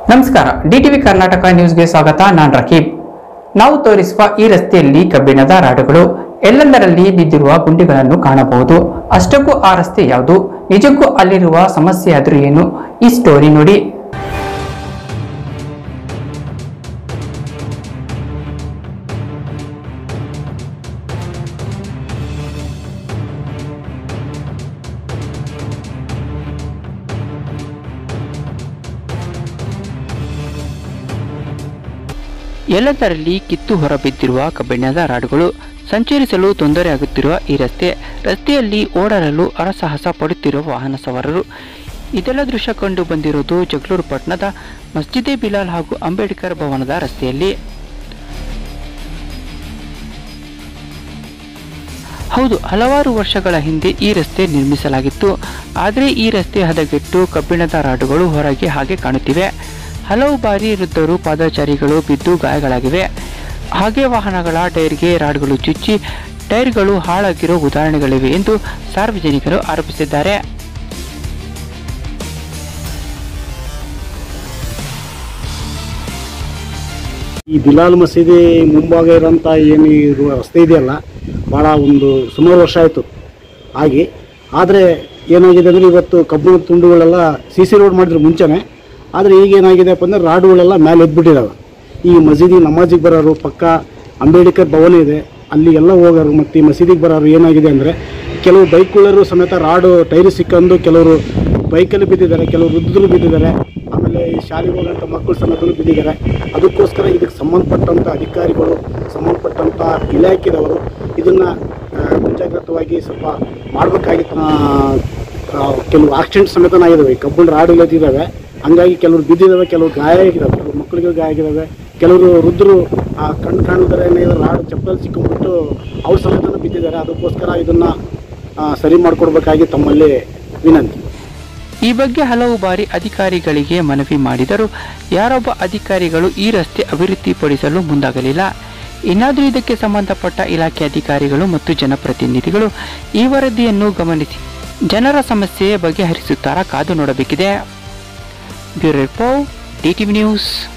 ನಮಸ್ಕಾರ ಡಿಟಿವಿ ಕರ್ನಾಟಕ ನ್ಯೂಸ್ಗೆ ಸ್ವಾಗತ ನಾನ್ ರಕೀಬ್ ನಾವು ತೋರಿಸುವ ಈ ರಸ್ತೆಯಲ್ಲಿ ಕಬ್ಬಿಣದ ರಾಡುಗಳು ಎಲ್ಲೆಂದರಲ್ಲಿ ಬಿದ್ದಿರುವ ಗುಂಡಿಗಳನ್ನು ಕಾಣಬಹುದು ಅಷ್ಟಕ್ಕೂ ಆ ರಸ್ತೆ ಯಾವುದು ನಿಜಕ್ಕೂ ಅಲ್ಲಿರುವ ಸಮಸ್ಯೆ ಆದ್ರೂ ಏನು ಈ ಸ್ಟೋರಿ ನೋಡಿ ಎಲ್ಲದರಲ್ಲಿ ಕಿತ್ತು ಹೊರಬಿದ್ದಿರುವ ಕಬ್ಬಿಣದ ರಾಡುಗಳು ಸಂಚರಿಸಲು ತೊಂದರೆಯಾಗುತ್ತಿರುವ ಈ ರಸ್ತೆ ರಸ್ತೆಯಲ್ಲಿ ಓಡಾಡಲು ಅರಸಾಹಸ ಪಡುತ್ತಿರುವ ವಾಹನ ಸವಾರರು ಇದೆಲ್ಲ ದೃಶ್ಯ ಕಂಡು ಬಂದಿರುವುದು ಜಗಳೂರು ಪಟ್ಟಣದ ಮಸ್ಜಿದೆ ಬಿಲಾಲ್ ಹಾಗೂ ಅಂಬೇಡ್ಕರ್ ಭವನದ ರಸ್ತೆಯಲ್ಲಿ ಹೌದು ಹಲವಾರು ವರ್ಷಗಳ ಹಿಂದೆ ಈ ರಸ್ತೆ ನಿರ್ಮಿಸಲಾಗಿತ್ತು ಆದರೆ ಈ ರಸ್ತೆ ಹದಗೆಟ್ಟು ಕಬ್ಬಿಣದ ರಾಡುಗಳು ಹೊರಗೆ ಹಾಗೆ ಕಾಣುತ್ತಿವೆ ಹಲವು ಬಾರಿ ವೃದ್ಧರು ಪಾದಚಾರಿಗಳು ಬಿದ್ದು ಗಾಯಗಳಾಗಿವೆ ಹಾಗೆ ವಾಹನಗಳ ಟೈರ್ಗೆ ರಾಡ್ಗಳು ಚುಚ್ಚಿ ಟೈರ್ಗಳು ಹಾಳಾಗಿರೋ ಉದಾಹರಣೆಗಳಿವೆ ಎಂದು ಸಾರ್ವಜನಿಕರು ಆರೋಪಿಸಿದ್ದಾರೆ ಈ ಬಿಲಾಲ್ ಮಸೀದಿ ಮುಂಭಾಗ ಇರೋಂಥ ಏನು ಈ ರು- ರಸ್ತೆ ಇದೆಯಲ್ಲ ಭಾಳ ಒಂದು ಸುಮಾರು ವರ್ಷ ಆಯಿತು ಆಗಿ ಆದರೆ ಏನಾಗಿದೆ ಅಂದರೆ ಇವತ್ತು ಕಬ್ಬಿಣದ ತುಂಡುಗಳೆಲ್ಲ ಸಿ ಸಿ ರೋಡ್ ಮಾಡಿದ್ರು ಮುಂಚೆನೇ ಆದರೆ ಈಗ ಏನಾಗಿದೆಪ್ಪ ಅಂದರೆ ರಾಡುಗಳೆಲ್ಲ ಮೇಲೆ ಎದ್ಬಿಟ್ಟಿದ್ದಾವೆ ಈ ಮಸೀದಿ ನಮಾಜಿಗೆ ಬರೋರು ಪಕ್ಕ ಅಂಬೇಡ್ಕರ್ ಭವನ ಇದೆ ಅಲ್ಲಿ ಎಲ್ಲ ಹೋಗೋರು ಮತ್ತು ಈ ಮಸೀದಿಗೆ ಬರೋರು ಏನಾಗಿದೆ ಅಂದರೆ ಕೆಲವು ಬೈಕ್ಗಳರು ಸಮೇತ ರಾಡು ಟೈರು ಸಿಕ್ಕಂದು ಕೆಲವರು ಬೈಕಲ್ಲಿ ಬಿದ್ದಿದ್ದಾರೆ ಕೆಲವರು ವೃದ್ಧರು ಬಿದ್ದಿದ್ದಾರೆ ಆಮೇಲೆ ಈ ಶಾಲೆಗೆ ಹೋಗೋಂಥ ಮಕ್ಕಳು ಸಮೇತ ಬಿದ್ದಿದ್ದಾರೆ ಅದಕ್ಕೋಸ್ಕರ ಇದಕ್ಕೆ ಸಂಬಂಧಪಟ್ಟಂಥ ಅಧಿಕಾರಿಗಳು ಸಂಬಂಧಪಟ್ಟಂಥ ಇಲಾಖೆದವರು ಇದನ್ನು ಮುಂಜಾಗ್ರತವಾಗಿ ಸ್ವಲ್ಪ ಮಾಡಬೇಕಾಗಿತ್ತು ಕೆಲವು ಆಕ್ಸಿಡೆಂಟ್ ಸಮೇತ ಆಗಿದ್ದಾವೆ ಈ ಕಬ್ಬಿಣ ರಾಡು ಇಲ್ಲದಿದ್ದಾವೆ ಹಂಗಾಗಿ ಕೆಲವರು ಬಿದ್ದಿದ್ದಾವೆ ಕೆಲವರು ಗಾಯ ಆಗಿದ್ದಾವೆ ಕೆಲವು ಮಕ್ಕಳಿಗೆ ಗಾಯ ಆಗಿದ್ದಾವೆ ಕೆಲವರು ವೃದ್ಧರು ಆ ಕಣ್ಣು ಕಾಣಿದ್ರೆ ರಾಡು ಚಪ್ಪಲ್ ಸಿಕ್ಕೊಂಡ್ಬಿಟ್ಟು ಅವ್ರ ಸಮೇತ ಬಿದ್ದಿದ್ದಾರೆ ಅದಕ್ಕೋಸ್ಕರ ಇದನ್ನು ಸರಿ ಮಾಡಿಕೊಡ್ಬೇಕಾಗಿ ತಮ್ಮಲ್ಲಿ ವಿನಂತಿ ಈ ಬಗ್ಗೆ ಹಲವು ಬಾರಿ ಅಧಿಕಾರಿಗಳಿಗೆ ಮನವಿ ಮಾಡಿದರೂ ಯಾರೊಬ್ಬ ಅಧಿಕಾರಿಗಳು ಈ ರಸ್ತೆ ಅಭಿವೃದ್ಧಿಪಡಿಸಲು ಮುಂದಾಗಲಿಲ್ಲ ಇನ್ನಾದರೂ ಇದಕ್ಕೆ ಸಂಬಂಧಪಟ್ಟ ಇಲಾಖೆ ಅಧಿಕಾರಿಗಳು ಮತ್ತು ಜನಪ್ರತಿನಿಧಿಗಳು ಈ ವರದಿಯನ್ನು ಗಮನಿಸಿ ಜನರ ಸಮಸ್ಯೆ ಬಗೆಹರಿಸುತ್ತಾರಾ ಕಾದು ನೋಡಬೇಕಿದೆ ಬ್ಯೂರೋ ರಿಪೋರ್ಟ್ ಟಿಟಿವಿ ನ್ಯೂಸ್